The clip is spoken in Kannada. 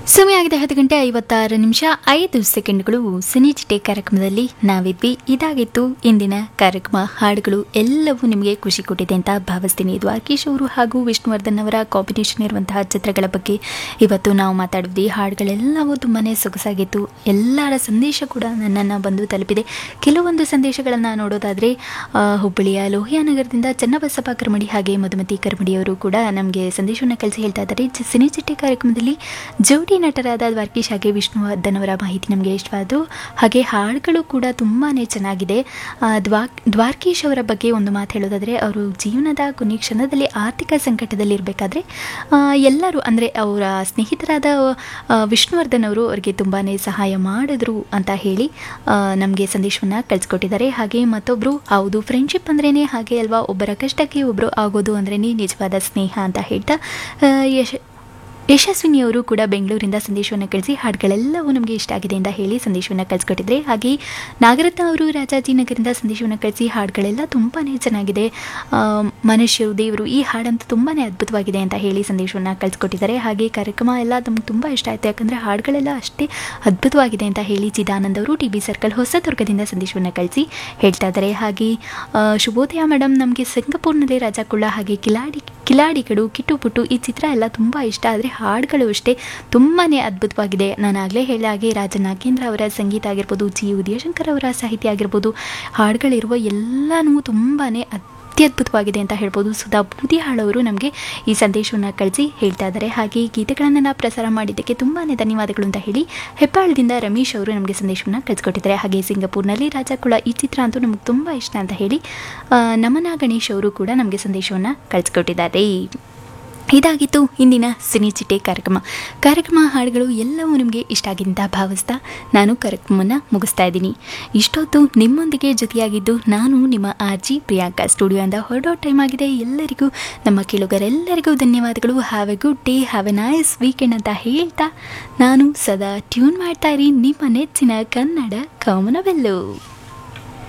ಸಮಯ ಆಗಿದೆ ಹತ್ತು ಗಂಟೆ ಐವತ್ತಾರು ನಿಮಿಷ ಐದು ಸೆಕೆಂಡ್ಗಳು ಸಿನಿ ಚಿಟೆ ಕಾರ್ಯಕ್ರಮದಲ್ಲಿ ನಾವಿದ್ವಿ ಇದಾಗಿತ್ತು ಇಂದಿನ ಕಾರ್ಯಕ್ರಮ ಹಾಡುಗಳು ಎಲ್ಲವೂ ನಿಮಗೆ ಖುಷಿ ಕೊಟ್ಟಿದೆ ಅಂತ ಭಾವಿಸ್ತೀನಿ ದ್ವಾರಕೀಶ್ ಅವರು ಹಾಗೂ ವಿಷ್ಣುವರ್ಧನ್ ಅವರ ಕಾಂಬಿನೇಷನ್ ಇರುವಂತಹ ಚಿತ್ರಗಳ ಬಗ್ಗೆ ಇವತ್ತು ನಾವು ಮಾತಾಡಿದ್ವಿ ಹಾಡುಗಳೆಲ್ಲವೂ ತುಂಬಾ ಸೊಗಸಾಗಿತ್ತು ಎಲ್ಲರ ಸಂದೇಶ ಕೂಡ ನನ್ನನ್ನು ಬಂದು ತಲುಪಿದೆ ಕೆಲವೊಂದು ಸಂದೇಶಗಳನ್ನು ನೋಡೋದಾದರೆ ಆ, ಹುಬ್ಬಳ್ಳಿಯ ಲೋಹಿಯಾ ನಗರದಿಂದ ಚನ್ನಬಸಪ್ಪ ಕರ್ಮಡಿ ಹಾಗೆ ಮಧುಮತಿ ಕರ್ಮಡಿಯವರು ಕೂಡ ನಮಗೆ ಸಂದೇಶವನ್ನು ಕಳಿಸಿ ಹೇಳ್ತಾ ಇದ್ದಾರೆ ಚ- ಸಿನಿ ಚಿಟ್ಟೆ ಕಾರ್ಯಕ್ರಮದಲ್ಲಿ ಜೋಡಿ ನಟರಾದ ದ್ವಾರಕೀಶ್ ಹಾಗೆ ವಿಷ್ಣುವರ್ಧನ್ ಅವರ ಮಾಹಿತಿ ನಮಗೆ ಇಷ್ಟವಾದರು ಹಾಗೆ ಹಾಡುಗಳು ಕೂಡ ತುಂಬಾ ಚೆನ್ನಾಗಿದೆ ಆ, ದ್ವಾ ದ್ವಾರಕೀಶ್ ಅವರ ಬಗ್ಗೆ ಒಂದು ಮಾತು ಹೇಳೋದಾದರೆ ಅವರು ಜೀವನದ ಕೊನೆ ಕ್ಷಣದಲ್ಲಿ ಆರ್ಥಿಕ ಸಂಕಟದಲ್ಲಿರಬೇಕಾದ್ರೆ ಎಲ್ಲರೂ ಅಂದರೆ ಅವರ ಸ್ನೇಹಿತರಾದ ಆ, ವಿಷ್ಣುವರ್ಧನ್ ಅವರು ಅವರಿಗೆ ತುಂಬಾ ಸಹಾಯ ಮಾಡಿದ್ರು ಅಂತ ಹೇಳಿ ನಮಗೆ ಸಂದೇಶವನ್ನು ಕಳಿಸ್ಕೊಟ್ಟಿದ್ದಾರೆ ಹಾಗೆ ಮತ್ತೊಬ್ಬರು ಹೌದು ಫ್ರೆಂಡ್ಶಿಪ್ ಅಂದ್ರೇ ಹಾಗೆ ಅಲ್ವಾ ಒಬ್ಬರ ಕಷ್ಟಕ್ಕೆ ಒಬ್ಬರು ಆಗೋದು ಅಂದ್ರೇ ನಿಜವಾದ ಸ್ನೇಹ ಅಂತ ಹೇಳ್ತಾ ಆ, ಯಶ ಯಶಸ್ವಿನಿಯವರು ಕೂಡ ಬೆಂಗಳೂರಿಂದ ಸಂದೇಶವನ್ನು ಕಳಿಸಿ ಹಾಡುಗಳೆಲ್ಲವೂ ನಮಗೆ ಇಷ್ಟ ಆಗಿದೆ ಅಂತ ಹೇಳಿ ಸಂದೇಶವನ್ನು ಕಳಿಸ್ಕೊಟ್ಟಿದ್ರೆ ಹಾಗೆ ನಾಗರತ್ನ ಅವರು ರಾಜಾಜಿನಗರಿಂದ ಸಂದೇಶವನ್ನು ಕಳಿಸಿ ಹಾಡುಗಳೆಲ್ಲ ತುಂಬಾ ಚೆನ್ನಾಗಿದೆ ಆ, ಮನುಷ್ಯರು ದೇವರು ಈ ಹಾಡಂತೂ ತುಂಬಾ ಅದ್ಭುತವಾಗಿದೆ ಅಂತ ಹೇಳಿ ಸಂದೇಶವನ್ನು ಕಳಿಸ್ಕೊಟ್ಟಿದ್ದಾರೆ ಹಾಗೆ ಕಾರ್ಯಕ್ರಮ ಎಲ್ಲ ನಮ್ಗೆ ತುಂಬ ಇಷ್ಟ ಆಯಿತು ಯಾಕಂದರೆ ಹಾಡುಗಳೆಲ್ಲ ಅಷ್ಟೇ ಅದ್ಭುತವಾಗಿದೆ ಅಂತ ಹೇಳಿ ಚಿದಾನಂದ್ ಅವರು ಟಿ ಬಿ ಸರ್ಕಲ್ ಹೊಸದುರ್ಗದಿಂದ ಸಂದೇಶವನ್ನು ಕಳಿಸಿ ಹೇಳ್ತಾ ಇದ್ದಾರೆ ಹಾಗೆ ಆ, ಶುಭೋದಯ ಮೇಡಮ್ ನಮಗೆ ಸಿಂಗಪೂರ್ನಲ್ಲಿ ರಾಜಾಕುಳ್ಳ ಹಾಗೆ ಕಿಲಾಡಿ ಕಿಲಾಡಿಗಳು ಕಿಟ್ಟು ಪುಟ್ಟು ಈ ಚಿತ್ರ ಎಲ್ಲ ತುಂಬ ಇಷ್ಟ ಆದರೆ ಹಾಡುಗಳು ಅಷ್ಟೇ ತುಂಬಾ ಅದ್ಭುತವಾಗಿದೆ ನಾನು ಆಗಲೇ ಹೇಳಿದ ಹಾಗೆ ರಾಜ ನಾಗೇಂದ್ರ ಅವರ ಸಂಗೀತ ಆಗಿರ್ಬೋದು ಜಿ ಉದಯಶಂಕರ್ ಅವರ ಸಾಹಿತ್ಯ ಆಗಿರ್ಬೋದು ಹಾಡುಗಳಿರುವ ಎಲ್ಲನೂ ತುಂಬಾ ಅತ್ಯದ್ಭುತವಾಗಿದೆ ಅಂತ ಹೇಳ್ಬೋದು ಸುಧಾ ಬೂದಿಹಾಳ್ ಅವರು ನಮಗೆ ಈ ಸಂದೇಶವನ್ನು ಕಳಿಸಿ ಹೇಳ್ತಾ ಇದ್ದಾರೆ ಹಾಗೆ ಈ ಗೀತೆಗಳನ್ನು ನಾವು ಪ್ರಸಾರ ಮಾಡಿದ್ದಕ್ಕೆ ತುಂಬಾ ಧನ್ಯವಾದಗಳು ಅಂತ ಹೇಳಿ ಹೆಬ್ಬಾಳದಿಂದ ರಮೇಶ್ ಅವರು ನಮಗೆ ಸಂದೇಶವನ್ನು ಕಳಿಸ್ಕೊಟ್ಟಿದ್ದಾರೆ ಹಾಗೆ ಸಿಂಗಪೂರ್ನಲ್ಲಿ ರಾಜಕುಳ ಈ ಚಿತ್ರ ಅಂತೂ ನಮಗೆ ತುಂಬ ಇಷ್ಟ ಅಂತ ಹೇಳಿ ಆ, ನಮನ ಗಣೇಶ್ ಅವರು ಕೂಡ ನಮಗೆ ಸಂದೇಶವನ್ನು ಕಳಿಸ್ಕೊಟ್ಟಿದ್ದಾರೆ ಇದಾಗಿತ್ತು ಇಂದಿನ ಸಿನಿ ಚಿಟ್ಟೆ ಕಾರ್ಯಕ್ರಮ ಕಾರ್ಯಕ್ರಮ ಹಾಡುಗಳು ಎಲ್ಲವೂ ನಿಮಗೆ ಇಷ್ಟ ಆಗಿದೆ ಅಂತ ಭಾವಿಸ್ತಾ ನಾನು ಕಾರ್ಯಕ್ರಮವನ್ನು ಮುಗಿಸ್ತಾ ಇದ್ದೀನಿ ಇಷ್ಟೊತ್ತು ನಿಮ್ಮೊಂದಿಗೆ ಜೊತೆಯಾಗಿದ್ದು ನಾನು ನಿಮ್ಮ ಆರ್ ಜಿ ಪ್ರಿಯಾಂಕಾ ಸ್ಟುಡಿಯೋಯಿಂದ ಹೊರಡೋ ಟೈಮ್ ಆಗಿದೆ ಎಲ್ಲರಿಗೂ ನಮ್ಮ ಕೇಳುಗರೆಲ್ಲರಿಗೂ ಧನ್ಯವಾದಗಳು have a good day have a nice weekend ಅಂತ ಹೇಳ್ತಾ ನಾನು ಸದಾ ಟ್ಯೂನ್ ಮಾಡ್ತಾ ಇರಿ ನಿಮ್ಮ ನೆಚ್ಚಿನ ಕನ್ನಡ ಕಾಮನವೆಲ್ಲು